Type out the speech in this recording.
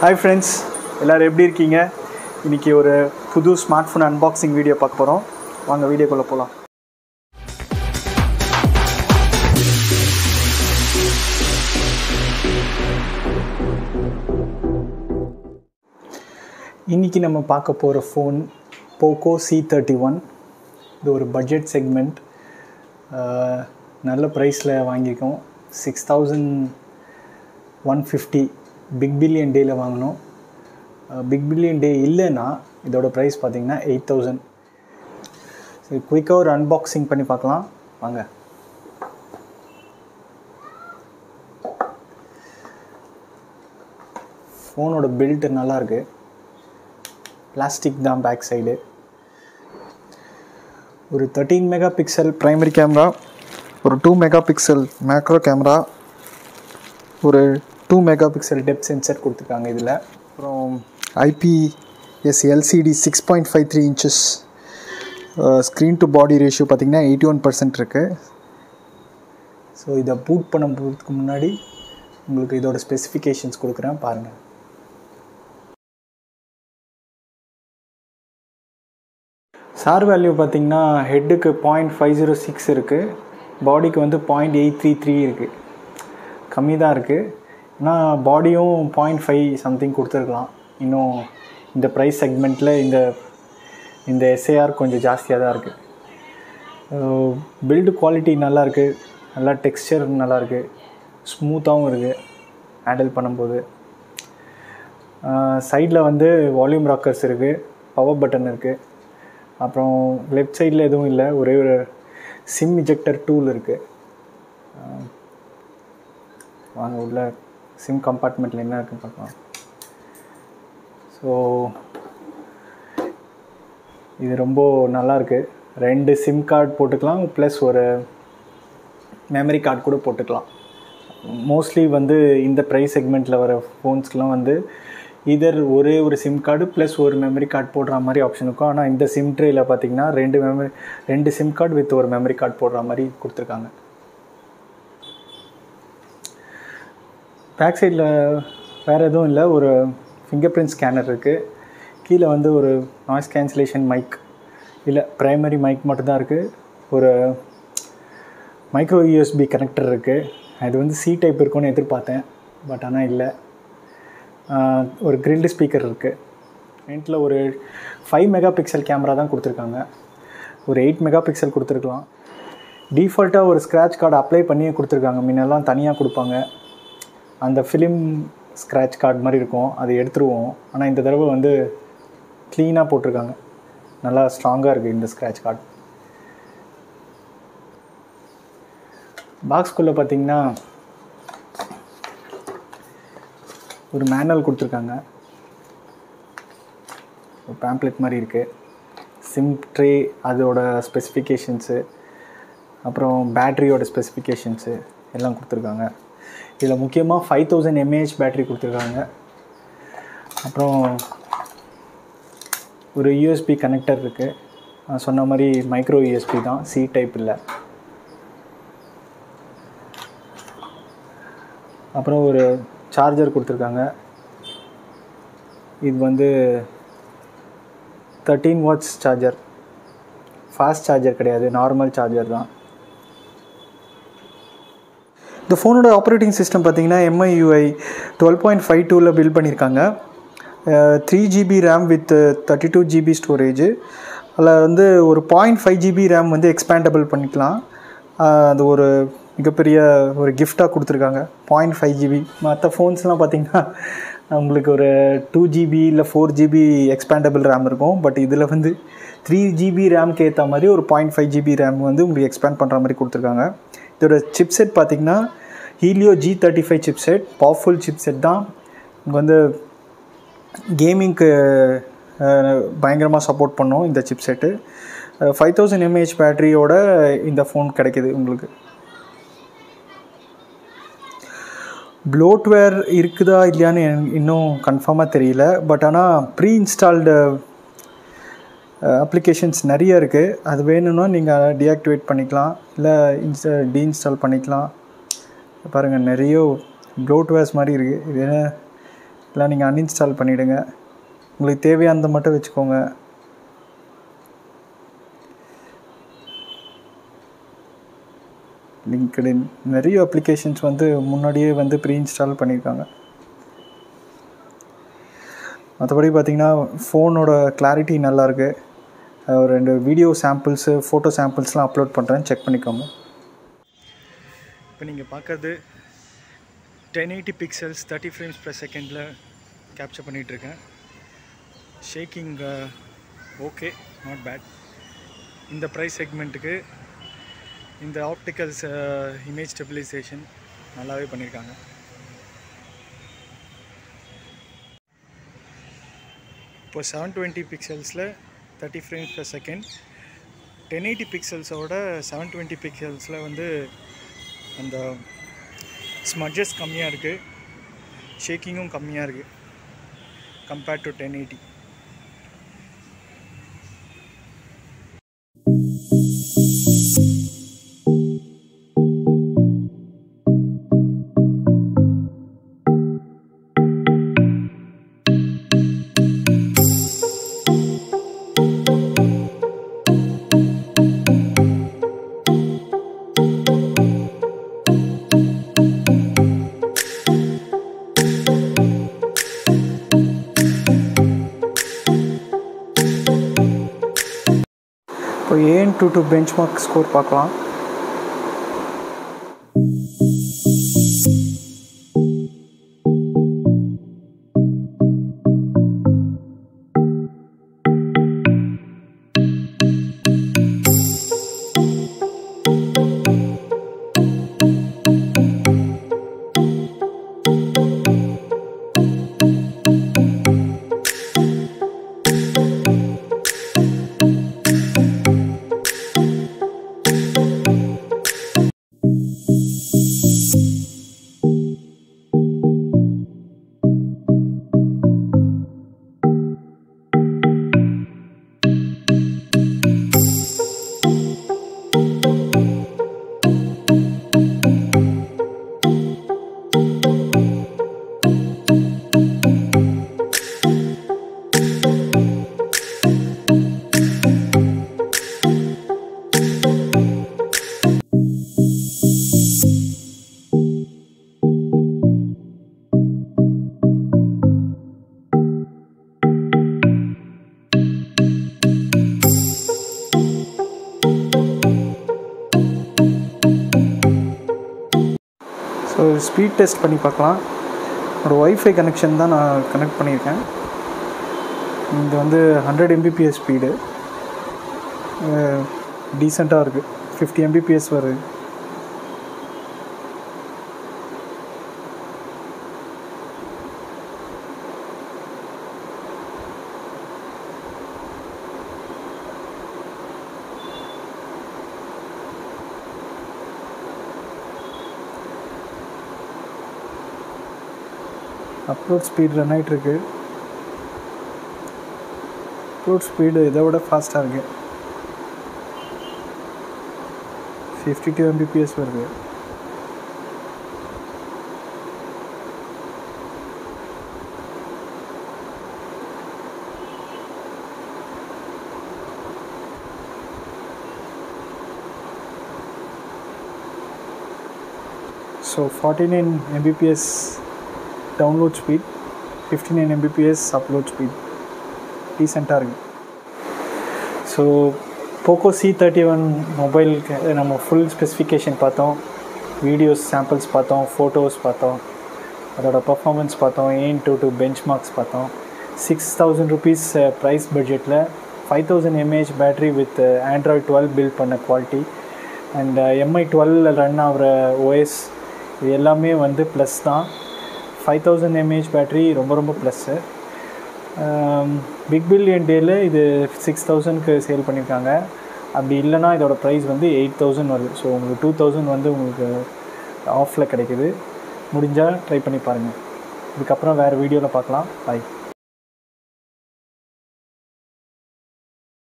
hi friends எல்லோரும் எப்படி இருக்கீங்க இன்றைக்கி ஒரு புது ஸ்மார்ட் ஃபோன் அன்பாக்சிங் வீடியோ பார்க்க போகிறோம் வாங்க வீடியோக்குள்ளே போகலாம் இன்றைக்கி நம்ம பார்க்க போகிற phone Poco C thirty one இது ஒரு பட்ஜெட் செக்மெண்ட் நல்ல ப்ரைஸில் வாங்கியிருக்கோம் six thousand one fifty Big Billion டேயில் வாங்கினோம் பிக் பில்லியன் டே இல்லைன்னா இதோட ப்ரைஸ் பார்த்தீங்கன்னா எயிட் தௌசண்ட் சரி குயிக்காக ஒரு அன்பாக்சிங் பண்ணி பார்க்கலாம் வாங்க ஃபோனோட பில்ட் நல்லா இருக்கு பிளாஸ்டிக் தான் பேக் சைடு ஒரு thirteen mega pixel primary camera ஒரு two mega pixel macro camera ஒரு two mega pixel depth sensor கொடுத்துருக்காங்க இதில் அப்புறம் IPS LCD six point five three inches screen to body ratio பார்த்திங்கன்னா எயிட்டி ஒன் பர்சன்ட் இருக்குது so இதை boot பண்ண போகிறதுக்கு முன்னாடி உங்களுக்கு இதோட ஸ்பெசிஃபிகேஷன்ஸ் கொடுக்குறேன் பாருங்கள் சார் வேல்யூ பார்த்திங்கன்னா ஹெட்டுக்கு பாயிண்ட் ஃபைவ் ஜீரோ சிக்ஸ் இருக்குது பாடிக்கு வந்து பாயிண்ட் எயிட் த்ரீ த்ரீ இருக்குது கம்மி தான் இருக்குது ஆனால் பாடியும் பாயிண்ட் ஃபைவ் சம்திங் கொடுத்துருக்கலாம் இன்னும் இந்த ப்ரைஸ் செக்மெண்ட்டில் இந்த இந்த எஸ்ஏஆர் கொஞ்சம் ஜாஸ்தியாக தான் இருக்குது பில்டு குவாலிட்டி நல்லா இருக்குது நல்லா டெக்ஸ்சர் நல்லாயிருக்கு ஸ்மூத்தாகவும் இருக்குது ஹேண்டில் பண்ணும்போது சைடில் வந்து வால்யூம் ராக்கர்ஸ் இருக்குது பவர் பட்டன் இருக்குது அப்புறம் லெஃப்ட் சைடில் எதுவும் இல்லை ஒரே ஒரு சிம் இஜெக்டர் டூல் இருக்குது வாங்க உள்ள சிம் கம்பார்ட்மெண்ட்டில் என்ன இருக்குன்னு பார்க்கலாம் ஸோ இது ரொம்ப நல்லாயிருக்கு ரெண்டு சிம் கார்டு போட்டுக்கலாம் ப்ளஸ் ஒரு மெமரி கார்டு கூட போட்டுக்கலாம் மோஸ்ட்லி வந்து இந்த ப்ரைஸ் செக்மெண்ட்டில் வர ஃபோன்ஸ்க்கெலாம் வந்து இதர் ஒரே ஒரு சிம் கார்டு ப்ளஸ் ஒரு மெமரி கார்டு போடுற மாதிரி ஆப்ஷன் இருக்கும் ஆனால் இந்த சிம் ட்ரேயில் பார்த்தீங்கன்னா ரெண்டு மெமரி ரெண்டு சிம் கார்டு வித் ஒரு மெமரி கார்டு போடுற மாதிரி கொடுத்துருக்காங்க பேக் சைடில் வேறு எதுவும் இல்லை ஒரு ஃபிங்கர் பிரிண்ட் ஸ்கேனர் இருக்குது கீழே வந்து ஒரு நாய்ஸ் கேன்சலேஷன் மைக் இல்லை ப்ரைமரி மைக் மட்டும்தான் இருக்குது ஒரு மைக்ரோ யூஎஸ்பி கனெக்டர் இருக்குது அது வந்து சி டைப் இருக்கும்னு எதிர்பார்த்தேன் பட் ஆனால் இல்லை ஒரு கிரில்டு ஸ்பீக்கர் இருக்குது ஃப்ரண்ட்டில் ஒரு ஃபைவ் மெகா பிக்சல் கேமரா தான் கொடுத்துருக்காங்க ஒரு எயிட் மெகா பிக்சல் கொடுத்துருக்கலாம் டிஃபால்ட்டாக ஒரு ஸ்க்ராட்ச் கார்டு அப்ளை பண்ணியே கொடுத்துருக்காங்க முன்னெல்லாம் தனியாக கொடுப்பாங்க அந்த ஃபிலிம் ஸ்க்ராட்ச் கார்டு மாதிரி இருக்கும் அதை எடுத்துருவோம் ஆனால் இந்த தடவை வந்து க்ளீனாக போட்டிருக்காங்க நல்லா ஸ்ட்ராங்காக இருக்குது இந்த ஸ்க்ராட்ச் கார்டு பாக்ஸ்குள்ளே பார்த்தீங்கன்னா ஒரு மேனுவல் கொடுத்துருக்காங்க ஒரு பேம்ப்ளெட் மாதிரி இருக்குது சிம் ட்ரே அதோட ஸ்பெசிஃபிகேஷன்ஸு அப்புறம் பேட்ரியோட ஸ்பெசிஃபிகேஷன்ஸு எல்லாம் கொடுத்துருக்காங்க இதில் முக்கியமாக ஃபைவ் தௌசண்ட் எம்ஏஹெச் பேட்ரி கொடுத்துருக்காங்க அப்புறம் ஒரு யூஎஸ்பி கனெக்டர் இருக்குது நான் சொன்ன மாதிரி மைக்ரோ யூஎஸ்பி தான் சி டைப் இல்லை அப்புறம் ஒரு சார்ஜர் கொடுத்துருக்காங்க இது வந்து thirteen watts charger fast charger கிடையாது நார்மல் சார்ஜர் தான் இந்த ஃபோனோட ஆப்ரேட்டிங் சிஸ்டம் பார்த்தீங்கன்னா எம்ஐயூஐ டுவெல் பாயிண்ட் ஃபைவ் டூவில் பில்ட் பண்ணியிருக்காங்க three GB RAM with thirty two GB storage அதில் வந்து ஒரு பாயிண்ட் ஃபைவ் ஜிபி ரேம் வந்து எக்ஸ்பேண்டபிள் பண்ணிக்கலாம் அது ஒரு மிகப்பெரிய ஒரு கிஃப்டாக கொடுத்துருக்காங்க பாயிண்ட் ஃபைவ் ஜிபி மற்ற ஃபோன்ஸ்லாம் பார்த்திங்கன்னா உங்களுக்கு ஒரு டூ ஜிபி இல்லை ஃபோர் ஜிபி எக்ஸ்பேண்டபிள் ரேம் இருக்கும் பட் இதில் வந்து த்ரீ ஜிபி ரேம்க்கு ஏற்ற மாதிரி ஒரு பாயிண்ட் ஃபைவ் ஜிபி ரேம் வந்து உங்களுக்கு எக்ஸ்பேண்ட் பண்ணுற மாதிரி கொடுத்துருக்காங்க இதோட சிப்செட் பார்த்திங்கன்னா Helio G thirty five chipset powerful chipset தான் இங்கே வந்து கேமிங்க்கு பயங்கரமாக சப்போர்ட் பண்ணும் இந்த சிப்செட்டு ஃபைவ் தௌசண்ட் எம்ஏஹெச் பேட்டரியோட இந்த ஃபோன் கிடைக்கிது உங்களுக்கு ப்ளோட்வேர் இருக்குதா இல்லையான்னு இன்னும் கன்ஃபார்மாக தெரியல பட் ஆனால் ப்ரீ இன்ஸ்டால்டு அப்ளிகேஷன்ஸ் நிறைய இருக்குது அது வேணும்னா நீங்கள் டீஆக்டிவேட் பண்ணிக்கலாம் இல்லை இன்ஸ்டா டீஇன்ஸ்டால் பண்ணிக்கலாம் பாருங்கள் நிறைய ப்ளோட்வேர்ஸ் மாதிரி இருக்குது இது என்ன இல்லை நீங்கள் அன்இன்ஸ்டால் பண்ணிவிடுங்க உங்களுக்கு தேவையானதை மட்டும் வச்சுக்கோங்க லிங்க்டின் நிறைய அப்ளிகேஷன்ஸ் வந்து முன்னாடியே வந்து ப்ரீ இன்ஸ்டால் பண்ணியிருக்காங்க மற்றபடி பார்த்தீங்கன்னா ஃபோனோட கிளாரிட்டி நல்லாயிருக்கு ஒரு ரெண்டு வீடியோ சாம்பிள்ஸு ஃபோட்டோ சாம்பிள்ஸ்லாம் அப்லோட் பண்ணுறேன் செக் பண்ணிக்கோங்க இப்போ நீங்கள் பார்க்குறது ten eighty pixels thirty frames per செகண்டில் கேப்சர் பண்ணிகிட்ருக்கேன் ஷேக்கிங் ஓகே நாட் பேட் இந்த ப்ரைஸ் செக்மெண்ட்டுக்கு இந்த ஆப்டிக்கல்ஸ் இமேஜ் ஸ்டெபிலைசேஷன் நல்லாவே பண்ணியிருக்காங்க இப்போ செவன் டுவெண்ட்டி பிக்சல்ஸில் thirty frames per second ten eighty பிக்சல்ஸோட செவன் டுவெண்ட்டி பிக்சல்ஸில் வந்து அந்த ஸ்மட்ஜஸ் கம்மியாக இருக்குது ஷேக்கிங்கும் கம்மியாக இருக்குது கம்பேர்ட் டு டென் எயிட்டி இப்போ AnTuTu benchmark score பார்க்கலாம் ஸோ ஸ்பீட் டெஸ்ட் பண்ணி பார்க்கலாம் என்னோடய ஒய்ஃபை கனெக்ஷன் தான் நான் கனெக்ட் பண்ணியிருக்கேன் இது வந்து ஹண்ட்ரட் எம்பிபிஎஸ் ஸ்பீடு டீசெண்டாக இருக்குது ஃபிஃப்டி எம்பிபிஎஸ் வருது அப்லோட் ஸ்பீட் ரன் ஆகிட்டுருக்கு அப்லோட் ஸ்பீடு இதை விட ஃபாஸ்ட்டாக இருக்குது ஃபிஃப்டி டூ எம்பிபிஎஸ் வருது so forty nine Mbps download speed fifty nine Mbps upload speed டீசெண்டாக இருக்குது so Poco C thirty one மொபைலுக்கு நம்ம ஃபுல் ஸ்பெசிஃபிகேஷன் பார்த்தோம் வீடியோஸ் சாம்பிள்ஸ் பார்த்தோம் ஃபோட்டோஸ் பார்த்தோம் அதோட பர்ஃபார்மன்ஸ் பார்த்தோம் AnTuTu benchmarks பார்த்தோம் சிக்ஸ் தௌசண்ட் ருபீஸ் ப்ரைஸ் பட்ஜெட்டில் five thousand mAh battery with Android twelve build பண்ண quality and MI twelve run ஆகிற ஓஎஸ் இது எல்லாமே வந்து ப்ளஸ் தான் ஃபைவ் தௌசண்ட் எம்ஏஹெச் பேட்ரி ரொம்ப ரொம்ப ப்ளஸ்ஸு பிக் பில்லியன் டேயில் இது சிக்ஸ் தௌசண்ட்க்கு சேல் பண்ணியிருக்காங்க அப்படி இல்லைனா இதோட ப்ரைஸ் வந்து எயிட் தௌசண்ட் வருது ஸோ உங்களுக்கு டூ தௌசண்ட் வந்து உங்களுக்கு ஆஃபில் கிடைக்குது முடிஞ்சால் ட்ரை பண்ணி பாருங்கள் இதுக்கப்புறம் வேறு வீடியோவில் பார்க்கலாம் பாய்